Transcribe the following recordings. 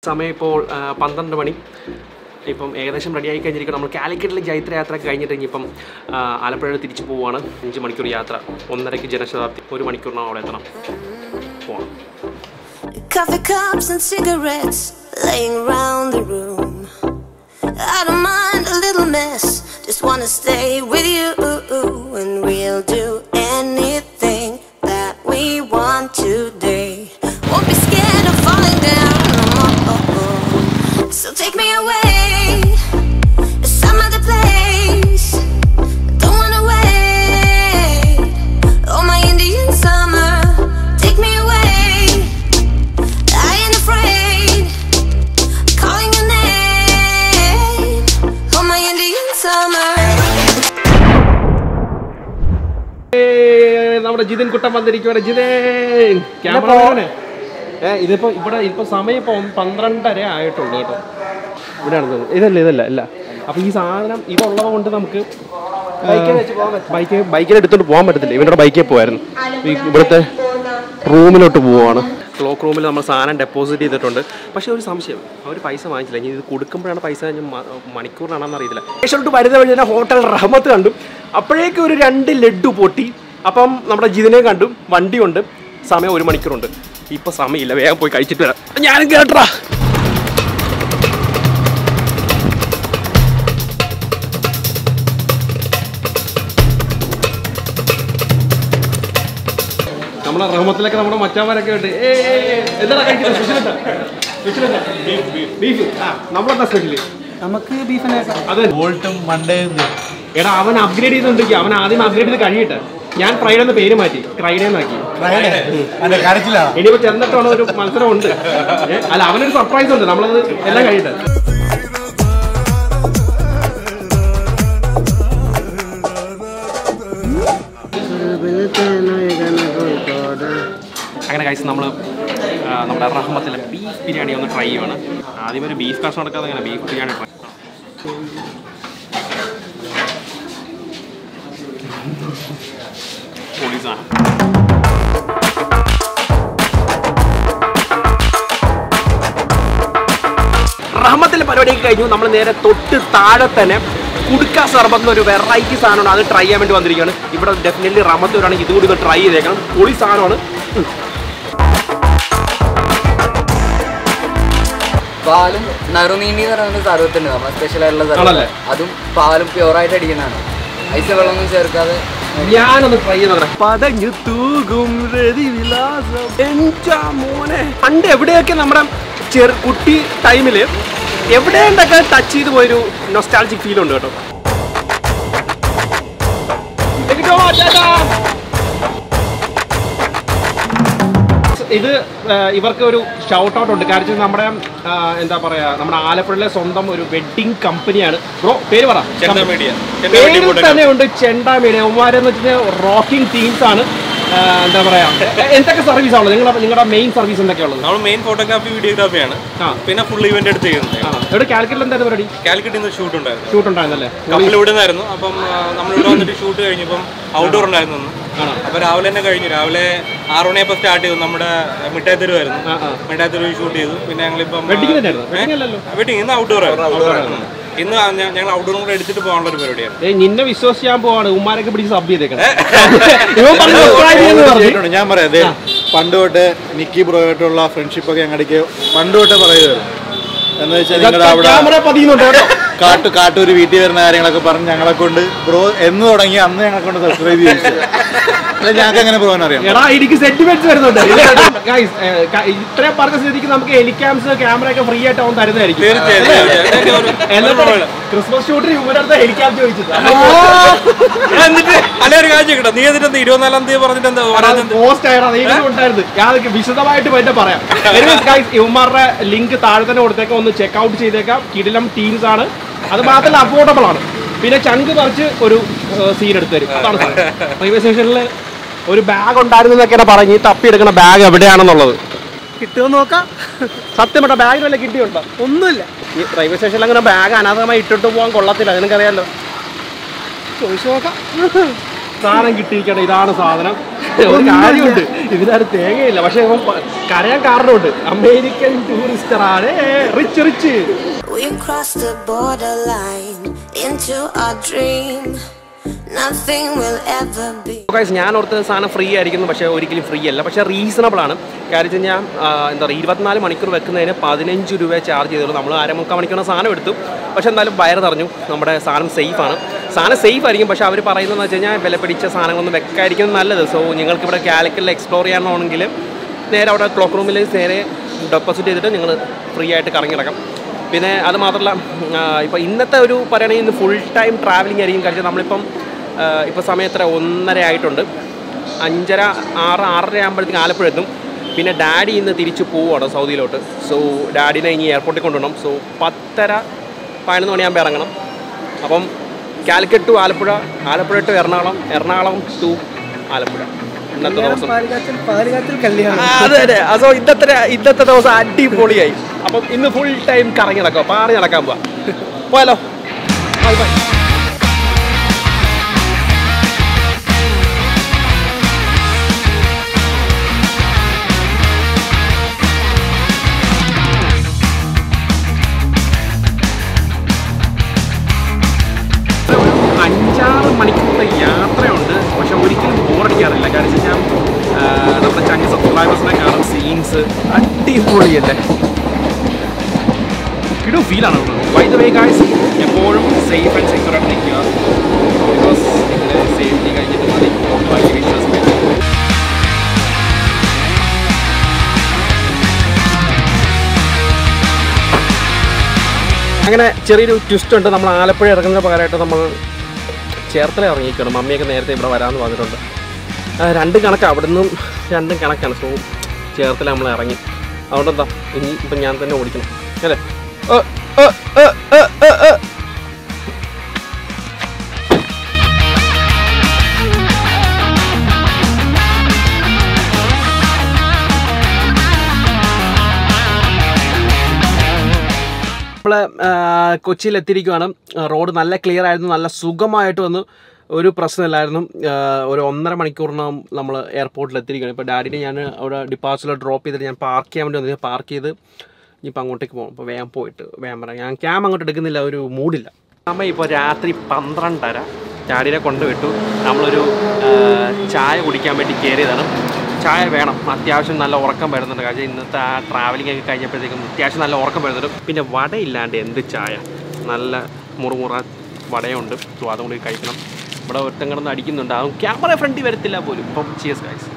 സമയം ഇപ്പോൾ ആ, പന്ത്രണ്ട് മണി ഇപ്പം ഏകദേശം റെഡി ആയി കഴിഞ്ഞിരിക്കണം നമ്മൾ കാലിക്കറ്റിലെ ജൈത്ര യാത്ര കഴിഞ്ഞിട്ട് ഇനിയിപ്പം ആ, ആലപ്പുഴ തിരിച്ചു പോവുകയാണ് അഞ്ച് മണിക്കൂർ യാത്ര ഒന്നരയ്ക്ക് ജനശതാബ്ദി ഒരു മണിക്കൂറിനാണ് അവിടെ എത്തണം പോകണം Coffee cups and cigarettes laying around the room. I don't mind a little mess, just wanna stay with you, and we'll do anything that we want today. Won't be scared of falling down. So take me away, some other place. Don't wanna wait. Oh, my Indian summer, take me away. I ain't afraid, calling your name. Oh, my Indian summer. ഏയ്, നമ്മുടെ ജിതിൻ കുട്ടൻ വന്നിരിക്കുവാണ് ജിതേൻ camera ഏ ഇതിപ്പോ ഇവിടെ ഇപ്പൊ സമയം ഇപ്പൊ ഒന്ന് പന്ത്രണ്ടര ആയിട്ടുള്ളൂ കേട്ടോ ഇവിടെയാണ് തോന്നുന്നത്. ഇതല്ല ഇതല്ല അല്ല അപ്പൊ ഈ സാധനം ഇതുള്ളത് കൊണ്ട് നമുക്ക് ബൈക്ക് ബൈക്കിൽ എടുത്തോണ്ട് പോകാൻ പറ്റത്തില്ല ഇവരുടെ ബൈക്കിൽ പോയായിരുന്നു ഈ ഇവിടുത്തെ റൂമിലോട്ട് പോവാണ് ക്ലോക്ക് റൂമിൽ നമ്മൾ സാധനം ഡെപ്പോസിറ്റ് ചെയ്തിട്ടുണ്ട് പക്ഷേ ഒരു സംശയം അവർ പൈസ വാങ്ങിച്ചില്ല ഇനി ഇത് കൊടുക്കുമ്പോഴാണ് പൈസ കഴിഞ്ഞ് മ- മണിക്കൂറിനാണെന്ന് അറിയത്തില്ല ഏഷ്യോട്ട് വരുന്ന വഴി തന്നെ ഹോട്ടൽ റഹമത്ത് കണ്ടു അപ്പോഴേക്കും ഒരു രണ്ട് ലഡു പൊട്ടി അപ്പം നമ്മുടെ ജിതിനെ കണ്ടു വണ്ടിയുണ്ട് സമയം ഒരു മണിക്കൂറുണ്ട് ഇപ്പൊ സമയമില്ല വേഗം പോയി കഴിച്ചിട്ട് വരാം ഞാനും കേട്ടാ നമ്മളെ റഹമത്തിലൊക്കെ നമ്മുടെ മച്ചാമാരൊക്കെ ഉണ്ട് ഏ എന്താ കഴിക്കുന്നത് സ്പെഷ്യൽ എന്താ സ്പെഷ്യൽ എന്താ ബീഫ് ആ നമ്മളെന്താ സ്പെഷ്യല് നമുക്ക് ബീഫ് അത് ബോൾട്ടും മണ്ടയും എടാ അവൻ അപ്ഗ്രേഡ് ചെയ്തോണ്ടിരിക്കുക അവൻ ആദ്യം അപ്ഗ്രേഡ് ചെയ്ത് കഴിയട്ടെ ഞാൻ ഫ്രൈഡേ എന്ന് പേര് മാറ്റി ഫ്രൈഡേ എന്നാക്കി അതിന്റെ കരച്ചിലാണ് ഇനിയിപ്പോ ചെന്നിട്ടാണ് ഒരു മത്സരം ഉണ്ട് ഏ, അല്ല അവനൊരു സർപ്രൈസ് ഉണ്ട് നമ്മളത് എല്ലാം കഴിയട്ടെ അങ്ങനെ കഴിച്ച് നമ്മൾ നമ്മുടെ റഹ്മത്തിലെ ബീഫ് ബിരിയാണി ഒന്ന് ട്രൈ ചെയ്യുവാണ് ആദ്യം ഒരു ബീഫ് കഷ്ണം എടുക്കാതെ അങ്ങനെ ബീഫ് ബിരിയാണി ട്രൈ പൊളി സാധനം റഹ്മത്തിലെ പരിപാടിയൊക്കെ കഴിഞ്ഞു നമ്മൾ നേരെ തൊട്ട് താഴെ തന്നെ കുടുക്ക സർബത്ത് എന്നൊരു വെറൈറ്റി സാധനമാണ് അത് ട്രൈ ചെയ്യാൻ വേണ്ടി വന്നിരിക്കുകയാണ് ഇവിടെ ഡെഫിനറ്റ്ലി റഹ്മത്ത് വരാണെങ്കിൽ ഇതുകൂടി ഒന്ന് ട്രൈ ചെയ്തേക്കണം പൊളി സാധനമാണ് ഉം. പാലും നറുനീണ്ടി എന്ന് പറയുന്ന സർവത്തുണ്ട് നമ്മൾ സ്പെഷ്യൽ ആയിട്ടുള്ള ആണല്ലേ? സർവത്ത് അതും പാലും പ്യുവറായിട്ട് അടിക്കുന്നതാണ് ഐസ് വെള്ളമൊന്നും ചേർക്കാതെ ഞാനൊന്ന് ട്രൈ ചെയ്ത് നോക്കട്ടെ പതഞ്ഞു തൂകും രതിവിലാസം എൻ്റെ മോനെ പണ്ട് എവിടെയൊക്കെ നമ്മുടെ ചെറു കുട്ടി ടൈമിൽ എവിടെയൊക്കെ ടച്ച് ചെയ്ത് പോയൊരു നൊസ്റ്റാൾജിക് ഫീൽ ഉണ്ട് കേട്ടോ എനിക്കോ ചേട്ടാ ഇത് ആ, ഇവർക്ക് ഒരു ഷൗട്ട് ഔട്ട് ഉണ്ട് കാരണം നമ്മുടെ ആ, എന്താ പറയാ നമ്മുടെ ആലപ്പുഴയിലെ സ്വന്തം ഒരു വെഡിങ് കമ്പനിയാണ് ബ്രോ പേര് പറ ചെണ്ട മീഡിയ. ചെണ്ട പേരിൽ വെഡിങ് ഫോട്ടോഗ്രാഫി. തന്നെ ഉണ്ട് ചെണ്ട മീഡിയ ഉമ്മാരെന്ന് വെച്ചാൽ റോക്കിംഗ് ടീംസ് ആണ് ആ, എന്താ പറയാ എ- എന്തൊക്കെ സർവീസ് ആണുള്ളത് നിങ്ങളുടെ നിങ്ങളുടെ മെയിൻ സർവീസ് എന്തൊക്കെയുള്ളത് നമ്മൾ മെയിൻ ഫോട്ടോഗ്രാഫി വീഡിയോഗ്രാഫിയാണ് ആ. പിന്നെ ഫുൾ ഇവന്റ് എടുത്ത് ചെയ്യുന്നത് ആ ഇവിടെ കാലിക്കറ്റിൽ എന്തായിരുന്നു പരിപാടി കാലിക്കറ്റിൽ നിന്ന് ഷൂട്ട് ഉണ്ടായിരുന്നു ഷൂട്ട് ഉണ്ടായിരുന്നല്ലേ കപ്പൽ ഇവിടെ നിന്നായിരുന്നു അപ്പം നമ്മൾ ഇവിടെ വന്നിട്ട് ഷൂട്ട് കഴിഞ്ഞപ്പം ഔട്ട്ഡോർ ഉണ്ടായിരുന്നു ഒന്ന്. ആണോ? അപ്പൊ രാവിലെ തന്നെ കഴിഞ്ഞു രാവിലെ ആറ് മണിയപ്പോൾ സ്റ്റാർട്ട് ചെയ്തു നമ്മുടെ മിഠായി തെരുവായിരുന്നു ആ, ആ. മിഠായി തെരുവ് ഷൂട്ട് ചെയ്തു പിന്നെ ഞങ്ങളിപ്പം വെഡിങ് തന്നെയായിരുന്നു വെഡിങ് അല്ലല്ലോ വെഡിങ് ഇന്ന് ഔട്ട്ഡോർ ആയിരുന്നു ഇന്ന് ഞ- ഞങ്ങൾ ഔട്ട്ഡോറും കൂടെ എടുത്തിട്ട് പോകാനുള്ള ഒരു പരിപാടിയാണ് ഏയ് നിന്നെ വിശ്വസിക്കാൻ പോവാണ് ഉമ്മാരൊക്കെ പിടിച്ച് സബ് ചെയ്തേക്കണം ഇവൻ പറഞ്ഞു subscribe ചെയ്യുമെന്ന് പറഞ്ഞു. കേട്ടിട്ടുണ്ട്. ഞാൻ പറയാം അതെ പണ്ട് തൊട്ട് നിക്കി ബ്രോയായിട്ടുള്ള ഫ്രണ്ട്ഷിപ്പ് ഒക്കെ ഞങ്ങളുടെ പണ്ട് തൊട്ടേ പറയുമായിരുന്നു എന്ന് വെച്ചാൽ നിങ്ങളുടെ അവിടെ ക്യാമറ പതിയുന്നുണ്ട് കേട്ടോ കാട്ടു കാട്ടൂര് വീട്ടിൽ വരുന്ന കാര്യങ്ങളൊക്കെ പറഞ്ഞ് ഞങ്ങളെ കൊണ്ട് ബ്രോ എന്ന് തുടങ്ങി അന്ന് ഞങ്ങളെ കൊണ്ട് സബ്സ്ക്രൈബ് ചെയ്യിച്ചു അല്ല ഞങ്ങൾക്ക് അങ്ങനെ ബ്രോനെ അറിയാം എടാ എനിക്ക് സെന്റിമെന്റ്സ് വരുന്നുണ്ട് ഗൈസ് ഇത്രയും പറഞ്ഞ സ്ഥിതിക്ക് നമുക്ക് ഹെലിക്യാംസ് ക്യാമറ ഒക്കെ ഫ്രീ ആയിട്ട് അവൻ തരുന്നതായിരിക്കും തീർച്ചയായും തീർച്ചയായും. ഒരു- എന്നിട്ട് ക്രിസ്മസ് ഷൂട്ടിന് ഇവരുടെ അടുത്ത് ഹെലിക്യാം ചോദിച്ചത് ഞാൻ എന്നിട്ട് അല്ലെ ഒരു കാര്യം കേട്ടോ നീ എന്നിട്ട് എന്താ ഇരുപത്തിനാലാം തീയതി പറഞ്ഞിട്ട് എന്താ പറയുന്നത് പോസ്റ്റ് ആയടാ നീ ഇങ്ങനെ ഉണ്ടായിരുന്നു ഞാൻ അതൊക്കെ വിശദമായിട്ട് പറ്റ പറയാം ഗൈസ് ഇവന്മാരുടെ ലിങ്ക് താഴെ തന്നെ കൊടുത്തേക്കാം ഒന്ന് ചെക്ക് ഔട്ട് ചെയ്തേക്കാം കിടിലം ടീംസ് ആണ് അത് മാത്രമല്ല അഫോർഡബിൾ ആണ് പിന്നെ ചങ്ക് പറിച്ച് ഒരു സീൻ എടുത്തു തരും അതാണ് റെയിൽവേ സ്റ്റേഷനിൽ ഒരു ബാഗ് ഉണ്ടായിരുന്നു എന്നൊക്കെയാണ് പറഞ്ഞ് ഈ തപ്പി എടുക്കുന്ന ബാഗ് എവിടെയാണെന്നുള്ളത് കിട്ടുമെന്ന് നോക്കാം സത്യം കേട്ടോ ബാഗിന് വല്ല കിട്ടിയുണ്ടോ ഒന്നുമില്ല ഈ റെയിൽവേ സ്റ്റേഷനിൽ അങ്ങനെ ബാഗ് അനാഥമായി ഇട്ടിട്ട് പോകാൻ കൊള്ളത്തില്ല നിനക്കറിയാലോ ചോദിച്ചു നോക്കാം സാധനം കിട്ടിയിരിക്കട്ടെ ഇതാണ് സാധനം ഒരു കാര്യമുണ്ട് ഇതിനകത്ത് തേങ്ങയില്ല പക്ഷെ ഇവൻ പ- കരയാൻ കാരണമുണ്ട് അമേരിക്കൻ ടൂറിസ്റ്റർ ആണ് rich rich We crossed the borderline into our dream. Nothing will ever be. Guys ഞാൻ ഓർത്ത സാധനം ഫ്രീ ആയിരിക്കുന്നു പക്ഷേ ഒരിക്കലും ഫ്രീ അല്ല പക്ഷേ റീസണബിൾ ആണ് കാര്യം വെച്ച് കഴിഞ്ഞാൽ ആ, എന്താ പറയുക ഇരുപത്തിനാല് മണിക്കൂർ വെക്കുന്നതിന് പതിനഞ്ച് രൂപ ചാർജ് ചെയ്തുള്ളൂ നമ്മൾ അരമുക്കാൽ മണിക്കൂർ സാധനം എടുത്തു പക്ഷേ എന്തായാലും വയറ് നിറഞ്ഞു നമ്മുടെ സാധനം സേഫ് ആണ് സാധനം സേഫ് ആയിരിക്കും പക്ഷേ അവർ പറയുന്നതെന്ന് വെച്ച് കഴിഞ്ഞാൽ വില പിടിച്ച സാധനങ്ങളൊന്നും വെക്കായിരിക്കും നല്ലത് സോ നിങ്ങൾക്ക് ഇവിടെ കാലിക്കറ്റിൽ എക്സ്പ്ലോർ ചെയ്യാനാണെങ്കിൽ നേരെ അവിടെ ക്ലോക്ക് റൂമിൽ നേരെ ഡെപ്പോസിറ്റ് ചെയ്തിട്ട് നിങ്ങൾ ഫ്രീ ആയിട്ട് കറങ്ങിടക്കാം പിന്നെ അത് മാത്രമല്ല ഇപ്പോൾ ഇന്നത്തെ ഒരു പറയുകയാണെങ്കിൽ ഇന്ന് ഫുൾ ടൈം ട്രാവലിംഗ് ആയിരിക്കും കാര്യം നമ്മളിപ്പം ഇപ്പോൾ സമയം എത്ര ഒന്നര ആയിട്ടുണ്ട് അഞ്ചര ആറ് ആറര ആകുമ്പോഴത്തേക്ക് ആലപ്പുഴ എത്തും പിന്നെ ഡാഡി ഇന്ന് തിരിച്ച് പോവുകയാണ് സൗദിയിലോട്ട് സോ ഡാഡിനെ ഇനി എയർപോർട്ടിൽ കൊണ്ടുപോകണം സോ പത്തര പതിനൊന്ന് മണിയാകുമ്പോൾ ഇറങ്ങണം അപ്പം Calicut to Alappuzha Alappuzha to Ernakulam Ernakulam to Alappuzha ഇന്നത്തെ ദിവസം പാലുകാച്ചൽ പാലുകാച്ചൽ കല്യാണം ആ, അതെ അതെ അതോ ഇന്നത്തെ ഇന്നത്തെ ദിവസം അടിപൊളിയായി അപ്പം ഇന്ന് ഫുൾ ടൈം കറങ്ങി നടക്കാം പാറി നടക്കാൻ പോവാ പോയാലോ ബൈ ബൈ ഒരു അഞ്ചാറ് മണിക്കൂറത്തെ യാത്രയുണ്ട് പക്ഷെ ഒരിക്കലും ബോറടിക്കാറില്ല കാരണം വെച്ച് കഴിഞ്ഞാൽ ആ, നമ്മുടെ ചങ്ങ സബ്സ്ക്രൈബേഴ്സിനെ കാണും സീൻസ് അടിപൊളിയല്ലേ കിടു ഫീലാണ് ബൈ ദ വേ ഗായ്സ് എപ്പോഴും സേഫ് ആൻഡ് സെക്യൂർ ആയിട്ട് നിൽക്കുക ബിക്കോസ് ഇതിൻ്റെ സേഫ്റ്റി കഴിഞ്ഞിട്ട് മതി ബാക്കി വിശ്വസിക്കുക അങ്ങനെ ചെറിയൊരു ട്വിസ്റ്റ് ഉണ്ട് നമ്മൾ ആലപ്പുഴ ഇറങ്ങുന്ന പകരമായിട്ട് നമ്മൾ ചേർത്തല ഇറങ്ങിക്കണം മമ്മിയൊക്കെ നേരത്തെ ഇവിടെ വരാമെന്ന് പറഞ്ഞിട്ടുണ്ട് ആ, രണ്ടും കണക്കാണ് അവിടെ നിന്നും രണ്ടും കണക്കാണ് സോ ചേർത്തല നമ്മൾ ഇറങ്ങി അതുകൊണ്ട് എന്താ ഇനി ഇപ്പം ഞാൻ തന്നെ ഓടിക്കണം അല്ലേ ഏ, ഏ, ഏ, ഏ, ഏ, ഏ. നമ്മൾ കൊച്ചിയിൽ എത്തിയിരിക്കുവാണ് റോഡ് നല്ല ക്ലിയർ ആയിരുന്നു നല്ല സുഖമായിട്ട് വന്നു ഒരു പ്രശ്നമില്ലായിരുന്നു ആ, ഒരു ഒന്നര മണിക്കൂറിനകം നമ്മൾ എയർപോർട്ടിൽ എത്തിയിരിക്കുകയാണ് ഇപ്പോൾ ഡാഡിനെ ഞാൻ അവിടെ ഡിപ്പാർച്ചറിൽ ഡ്രോപ്പ് ചെയ്തിട്ട് ഞാൻ പാർക്ക് ചെയ്യാൻ വേണ്ടി വന്നു പാർക്ക് ചെയ്ത് ഇനിയിപ്പോൾ അങ്ങോട്ടേക്ക് പോകും അപ്പോൾ വേഗം പോയിട്ട് വേഗം പറയാം ഞാൻ ക്യാം അങ്ങോട്ട് എടുക്കുന്നില്ല ഒരു മൂഡില്ല നമ്മൾ ഇപ്പോൾ രാത്രി പന്ത്രണ്ടര ഡാഡിനെ കൊണ്ടുവിട്ടു നമ്മളൊരു ആ, ചായ കുടിക്കാൻ വേണ്ടി കയറിയതാണ് ചായ വേണം അത്യാവശ്യം നല്ല ഉറക്കം വരുന്നുണ്ട് കാര്യം ഇന്നത്തെ ആ ട്രാവലിംഗ് ഒക്കെ കഴിഞ്ഞപ്പോഴത്തേക്കും അത്യാവശ്യം നല്ല ഉറക്കം വരുന്നുണ്ട് പിന്നെ വടയില്ലാണ്ട് എന്ത് ചായ നല്ല മുറുമുറ വടയുണ്ട് സോ അതും കൂടി കഴിക്കണം ഇവിടെ ഒറ്റം കിടന്ന് അടിക്കുന്നുണ്ട് അതും ക്യാമറ ഫ്രണ്ടിൽ വരത്തില്ല പോലും ഇപ്പം ചിയേഴ്സ് ഗൈസ്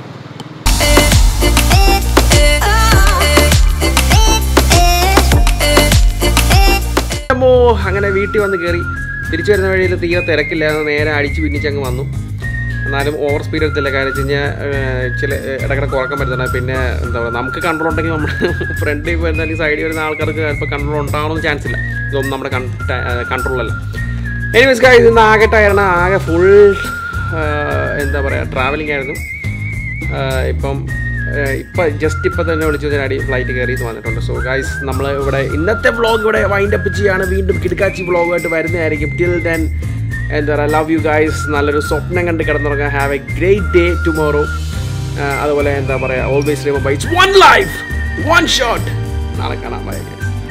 അമ്മോ അങ്ങനെ വീട്ടിൽ വന്ന് കയറി തിരിച്ചു വരുന്ന വഴിയിൽ തീരെ തിരക്കില്ലായിരുന്നു നേരെ അടിച്ച് പിന്നിച്ചങ്ങ് വന്നു എന്നാലും ഓവർ സ്പീഡ് എടുത്തില്ല കാര്യം വെച്ച് കഴിഞ്ഞാൽ ചില ഇടക്കിടക്ക് ഉറക്കം വരുന്നുണ്ട് പിന്നെ എന്താ പറയുക നമുക്ക് കൺട്രോൾ ഉണ്ടെങ്കിൽ നമ്മൾ ഫ്രണ്ടിൽ വരുന്ന അല്ലെങ്കിൽ സൈഡിൽ വരുന്ന ആൾക്കാർക്ക് ചിലപ്പോൾ കൺട്രോൾ ഉണ്ടാവണമെന്ന് ചാൻസ് ഇല്ല ഇതൊന്നും നമ്മുടെ കൺട്രോളല്ല എനിവേസ് ഗൈസ് ഇന്ന് ആകെ ടയറാണ് ആകെ ഫുൾ എന്താ പറയുക ട്രാവലിംഗ് ആയിരുന്നു ആഹ് ഇപ്പം ആഹ് ഇപ്പം ജസ്റ്റ് ഇപ്പം തന്നെ വിളിച്ചു അടി ഫ്ലൈറ്റ് കയറി എന്ന് വന്നിട്ടുണ്ട് സോ ഗൈസ് നമ്മൾ ഇവിടെ ഇന്നത്തെ വ്ളോഗ് ഇവിടെ വൈൻഡ് അപ്പ് ചെയ്യാണ് വീണ്ടും കിടക്കാച്ചി വ്ളോഗായിട്ട് വരുന്നതായിരിക്കും ടിൽ ദെൻ എന്താ പറയുക ലവ് യു ഗൈസ് നല്ലൊരു സ്വപ്നം കണ്ട് കിടന്നുറങ്ങാൻ have a great day tomorrow അതുപോലെ എന്താ പറയുക always remember it's one life one shot നാളെ കാണാൻ ബൈ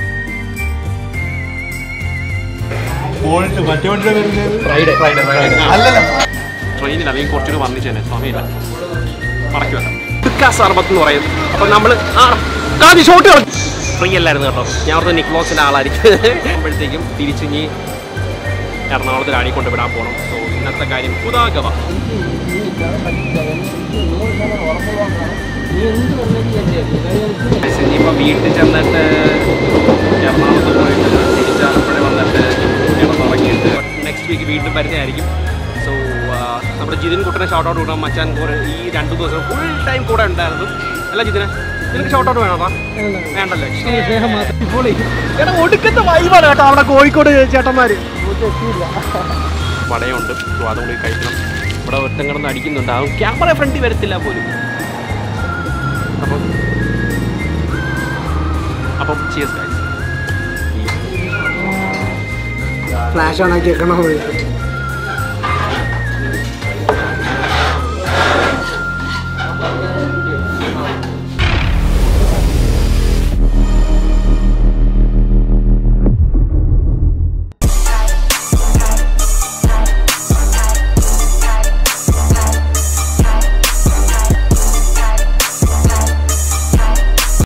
പോയിട്ട് മറ്റേ വണ്ടിയുടെ വരുന്നത് ഫ്രൈഡേ അല്ലല്ല ട്രെയിനിൽ അല്ലെങ്കിൽ കുറച്ചുകൂടി വർണ്ണിച്ചേനെ സമയമില്ല മറക്കി വെക്കാം തുക്ക സർബത്ത് എന്ന് പറയും അപ്പം നമ്മൾ ആ കാതി ഷോട്ട് ഫ്രീ അല്ലായിരുന്നു കേട്ടോ ഞാൻ അവിടുത്തെ നിക്ലോസിൻ്റെ ആളായിരിക്കും അപ്പോഴത്തേക്കും തിരിച്ച് ഇനി എറണാകുളത്ത് രാണി കൊണ്ട് വിടാൻ പോകണം സോ ഇന്നത്തെ കാര്യം പുതാഗവ ഇനിയിപ്പോൾ വീട്ടിൽ ചെന്നിട്ട് എറണാകുളത്ത് പോയിട്ട് തിരിച്ചാലപ്പുഴ വന്നിട്ട് ഇറന്നിറങ്ങിയിട്ട് നെക്സ്റ്റ് വീക്ക് വീണ്ടും വരുന്നതായിരിക്കും സോ നമ്മുടെ ജിതിൻ കുട്ടനെ ഷോർട്ട് ഔട്ട് കൊടുക്കണം മച്ചാൻ കൂടെ ഈ രണ്ട് ദിവസം ഫുൾ ടൈം കൂടെ ഉണ്ടായിരുന്നു അല്ല ജിതിനെ നിനക്ക് ഷോർട്ട് ഔട്ട് വേണോ വേണ്ടല്ലേ എടാ ഒടുക്കത്തെ വൈബാണ് കേട്ടോ അവിടെ കോഴിക്കോട് ചേട്ടന്മാര് വടയുണ്ട് സോ അതും കൂടി കഴിക്കണം ഇവിടെ ഒറ്റം കിടന്ന് അടിക്കുന്നുണ്ട് അതും ക്യാമറ ഫ്രണ്ടിൽ വരത്തില്ല പോലും അപ്പം അപ്പം ചിയേഴ്സ് ഗൈസ് ഫ്ലാഷ് ഓൺ ആക്കി വെക്കണം